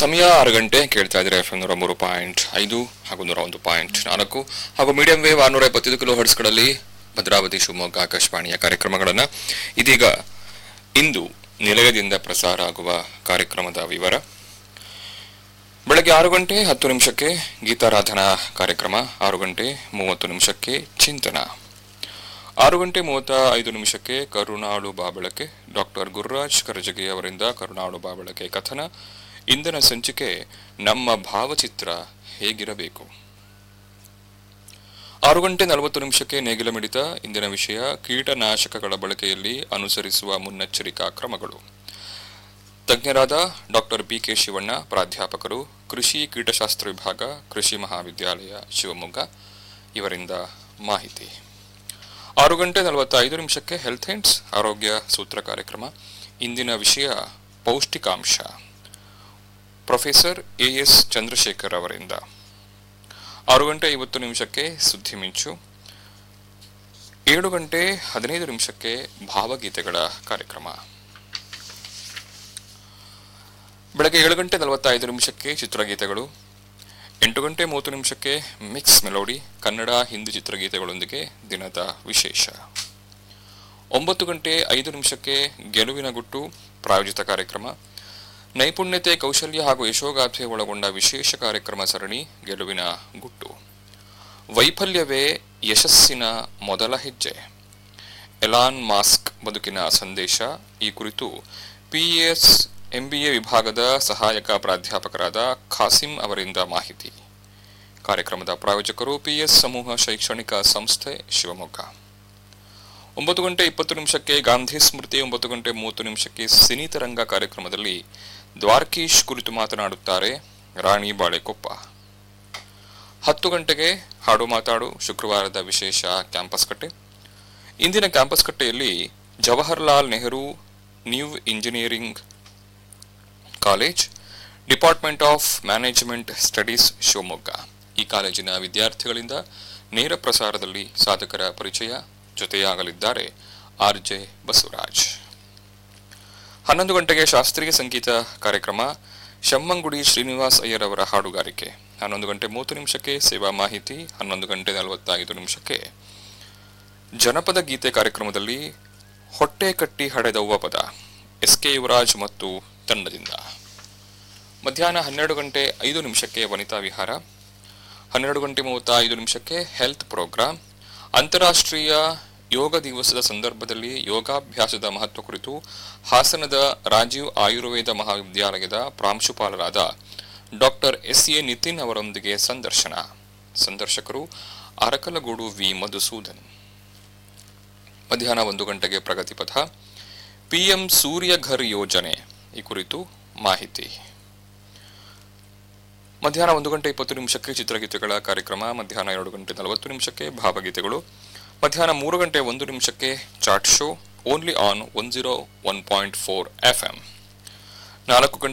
ಸಮಯ ಆರು ಗಂಟೆ ಕೇಳ್ತಾ ಇದ್ರೆ ಎಫ್ ನೂರ ಮೂರು ಪಾಯಿಂಟ್ ಐದು ಹಾಗೂ ನೂರ ಒಂದು ಪಾಯಿಂಟ್ ನಾಲ್ಕು ಹಾಗೂ ಮೀಡಿಯಂ ವೇವ್ ಆರ್ನೂರ ಎಪ್ಪತ್ತೈದು ಕಿಲೋ ಹರ್ಟ್ಸ್ಗಳಲ್ಲಿ ಭದ್ರಾವತಿ ಶಿವಮೊಗ್ಗ ಆಕಾಶವಾಣಿಯ ಕಾರ್ಯಕ್ರಮಗಳನ್ನು ಇದೀಗ ಇಂದು ನಿಲಯದಿಂದ ಪ್ರಸಾರ ಆಗುವ ಕಾರ್ಯಕ್ರಮದ ವಿವರ ಬೆಳಗ್ಗೆ ಆರು ಗಂಟೆ ಹತ್ತು ನಿಮಿಷಕ್ಕೆ ಗೀತಾರಾಧನಾ ಕಾರ್ಯಕ್ರಮ ಆರು ಗಂಟೆ ಮೂವತ್ತು ನಿಮಿಷಕ್ಕೆ ಚಿಂತನ ಆರು ಗಂಟೆ ಮೂವತ್ತ ಐದು ನಿಮಿಷಕ್ಕೆ ಕರುಣಾಳು ಬಾಬಳಕೆ ಡಾಕ್ಟರ್ ಗುರುರಾಜ್ ಕರಜಗಿ ಅವರಿಂದ ಕರುಣಾಳು ಬಾಬಳಕೆ ಕಥನ ಇಂದಿನ ಸಂಚಿಕೆ ನಮ್ಮ ಭಾವಚಿತ್ರ ಹೇಗಿರಬೇಕು ಆರು ಗಂಟೆ ನಲವತ್ತು ನಿಮಿಷಕ್ಕೆ ನೇಗಿಲ ಮಿಡಿತ ಇಂದಿನ ವಿಷಯ ಕೀಟನಾಶಕಗಳ ಬಳಕೆಯಲ್ಲಿ ಅನುಸರಿಸುವ ಮುನ್ನೆಚ್ಚರಿಕಾ ಕ್ರಮಗಳು ತಜ್ಞರಾದ ಡಾಕ್ಟರ್ ಬಿ ಕೆ ಶಿವಣ್ಣ ಪ್ರಾಧ್ಯಾಪಕರು ಕೃಷಿ ಕೀಟಶಾಸ್ತ್ರ ವಿಭಾಗ ಕೃಷಿ ಮಹಾವಿದ್ಯಾಲಯ ಶಿವಮೊಗ್ಗ ಇವರಿಂದ ಮಾಹಿತಿ ಆರು ಗಂಟೆ ನಲವತ್ತೈದು ನಿಮಿಷಕ್ಕೆ ಹೆಲ್ತ್ ಹಿಂಟ್ಸ್ ಆರೋಗ್ಯ ಸೂತ್ರ ಕಾರ್ಯಕ್ರಮ ಇಂದಿನ ವಿಷಯ ಪೌಷ್ಟಿಕಾಂಶ ಪ್ರೊಫೆಸರ್ ಎ ಎಸ್ ಚಂದ್ರಶೇಖರ್ ಅವರಿಂದ ಆರು ಗಂಟೆ ಐವತ್ತು ನಿಮಿಷಕ್ಕೆ ಸುದ್ದಿ ಮಿಂಚು ಏಳು ಗಂಟೆ ಹದಿನೈದು ನಿಮಿಷಕ್ಕೆ ಭಾವಗೀತೆಗಳ ಕಾರ್ಯಕ್ರಮ ಬೆಳಗ್ಗೆ ಏಳು ಗಂಟೆ ನಲವತ್ತೈದು ನಿಮಿಷಕ್ಕೆ ಚಿತ್ರಗೀತೆಗಳು ಎಂಟು ಗಂಟೆ ಮೂವತ್ತು ನಿಮಿಷಕ್ಕೆ ಮಿಕ್ಸ್ ಮೆಲೋಡಿ ಕನ್ನಡ ಹಿಂದಿ ಚಿತ್ರಗೀತೆಗಳೊಂದಿಗೆ ದಿನದ ವಿಶೇಷ ಒಂಬತ್ತು ಗಂಟೆ ಐದು ನಿಮಿಷಕ್ಕೆ ಗೆಲುವಿನ ಗುಟ್ಟು ಪ್ರಾಯೋಜಿತ ಕಾರ್ಯಕ್ರಮ ನೈಪುಣ್ಯತೆ ಕೌಶಲ್ಯ ಹಾಗೂ ಯಶೋಗಾಥೆ ಒಳಗೊಂಡ ವಿಶೇಷ ಕಾರ್ಯಕ್ರಮ ಸರಣಿ ಗೆಲುವಿನ ಗುಟ್ಟು ವೈಫಲ್ಯವೇ ಯಶಸ್ಸಿನ ಮೊದಲ ಹೆಜ್ಜೆ ಎಲಾನ್ ಮಾಸ್ಕ್ ಬದುಕಿನ ಸಂದೇಶ ಈ ಕುರಿತು ಪಿಎಸ್ ಎಂಬಿಎ ವಿಭಾಗದ ಸಹಾಯಕ ಪ್ರಾಧ್ಯಾಪಕರಾದ ಖಾಸಿಂ ಅವರಿಂದ ಮಾಹಿತಿ ಕಾರ್ಯಕ್ರಮದ ಪ್ರಾಯೋಜಕರು ಪಿಎಸ್ ಸಮೂಹ ಶೈಕ್ಷಣಿಕ ಸಂಸ್ಥೆ ಶಿವಮೊಗ್ಗ ಒಂಬತ್ತು ಗಂಟೆ ಇಪ್ಪತ್ತು ನಿಮಿಷಕ್ಕೆ ಗಾಂಧಿ ಸ್ಮೃತಿ ಒಂಬತ್ತು ಗಂಟೆ ಮೂವತ್ತು ನಿಮಿಷಕ್ಕೆ ಸಿನಿ ತರಂಗ ಕಾರ್ಯಕ್ರಮದಲ್ಲಿ ದ್ವಾರ್ಕೀಶ್ ಕುರಿತು ಮಾತನಾಡುತ್ತಾರೆ ರಾಣಿ ಬಾಳೆಕೊಪ್ಪ ಹತ್ತು ಗಂಟೆಗೆ ಹಾಡು ಮಾತಾಡು ಶುಕ್ರವಾರದ ವಿಶೇಷ ಕ್ಯಾಂಪಸ್ ಕಟ್ಟೆ ಇಂದಿನ ಕ್ಯಾಂಪಸ್ ಕಟ್ಟೆಯಲ್ಲಿ Jawaharlal Nehru new engineering college department of management studies Shivamogga ಈ ಕಾಲೇಜಿನ ವಿದ್ಯಾರ್ಥಿಗಳಿಂದ ನೇರ ಪ್ರಸಾರದಲ್ಲಿ ಸಾಧಕರ ಪರಿಚಯ ಜೊತೆಯಾಗಲಿದ್ದಾರೆ ಆರ್ ಜೆ ಬಸವರಾಜ್ ಹನ್ನೊಂದು ಗಂಟೆಗೆ ಶಾಸ್ತ್ರೀಯ ಸಂಗೀತ ಕಾರ್ಯಕ್ರಮ ಶಮ್ಮಂಗುಡಿ ಶ್ರೀನಿವಾಸ್ ಅಯ್ಯರ್ ಅವರ ಹಾಡುಗಾರಿಕೆ ಹನ್ನೊಂದು ಗಂಟೆ ಮೂವತ್ತು ನಿಮಿಷಕ್ಕೆ ಸೇವಾ ಮಾಹಿತಿ ಹನ್ನೊಂದು ಗಂಟೆ ನಲವತ್ತೈದು ನಿಮಿಷಕ್ಕೆ ಜನಪದ ಗೀತೆ ಕಾರ್ಯಕ್ರಮದಲ್ಲಿ ಹೊಟ್ಟೆ ಕಟ್ಟಿ ಹಡೆದವ್ವ ಪದ ಎಸ್ ಕೆ ಯುವರಾಜ್ ಮತ್ತು ತಂಡದಿಂದ ಮಧ್ಯಾಹ್ನ ಹನ್ನೆರಡು ಗಂಟೆ ಐದು ನಿಮಿಷಕ್ಕೆ ವನಿತಾ ವಿಹಾರ ಹನ್ನೆರಡು ಗಂಟೆ ಮೂವತ್ತ ಐದು ನಿಮಿಷಕ್ಕೆ ಹೆಲ್ತ್ ಪ್ರೋಗ್ರಾಂ ಅಂತಾರಾಷ್ಟ್ರೀಯ ಯೋಗ ದಿವಸದ ಸಂದರ್ಭದಲ್ಲಿ ಯೋಗಾಭ್ಯಾಸದ ಮಹತ್ವ ಕುರಿತು ಹಾಸನದ ರಾಜೀವ್ ಆಯುರ್ವೇದ ಮಹಾವಿದ್ಯಾಲಯದ ಪ್ರಾಂಶುಪಾಲರಾದ ಡಾಕ್ಟರ್ ಎಸ್ ಎ ನಿತಿನ್ ಅವರೊಂದಿಗೆ ಸಂದರ್ಶನ ಸಂದರ್ಶಕರು ಅರಕಲಗೂಡು ವಿ ಮಧುಸೂದನ್ ಮಧ್ಯಾಹ್ನ ಒಂದು ಗಂಟೆಗೆ ಪ್ರಗತಿಪಥ ಪಿಎಂ ಸೂರ್ಯಘರ್ ಯೋಜನೆ ಈ ಕುರಿತು ಮಾಹಿತಿ ಮಧ್ಯಾಹ್ನ ಒಂದು ಗಂಟೆ ಇಪ್ಪತ್ತು ನಿಮಿಷಕ್ಕೆ ಚಿತ್ರಗೀತೆಗಳ ಕಾರ್ಯಕ್ರಮ ಮಧ್ಯಾಹ್ನ ಎರಡು ಗಂಟೆ ನಲವತ್ತು ನಿಮಿಷಕ್ಕೆ ಭಾವಗೀತೆಗಳು ಮಧ್ಯಾಹ್ನ ಮೂರು ಗಂಟೆ ಒಂದು ನಿಮಿಷಕ್ಕೆ chat show only on one zero one point four F M ನಾಲ್ಕು ಗಂಟೆ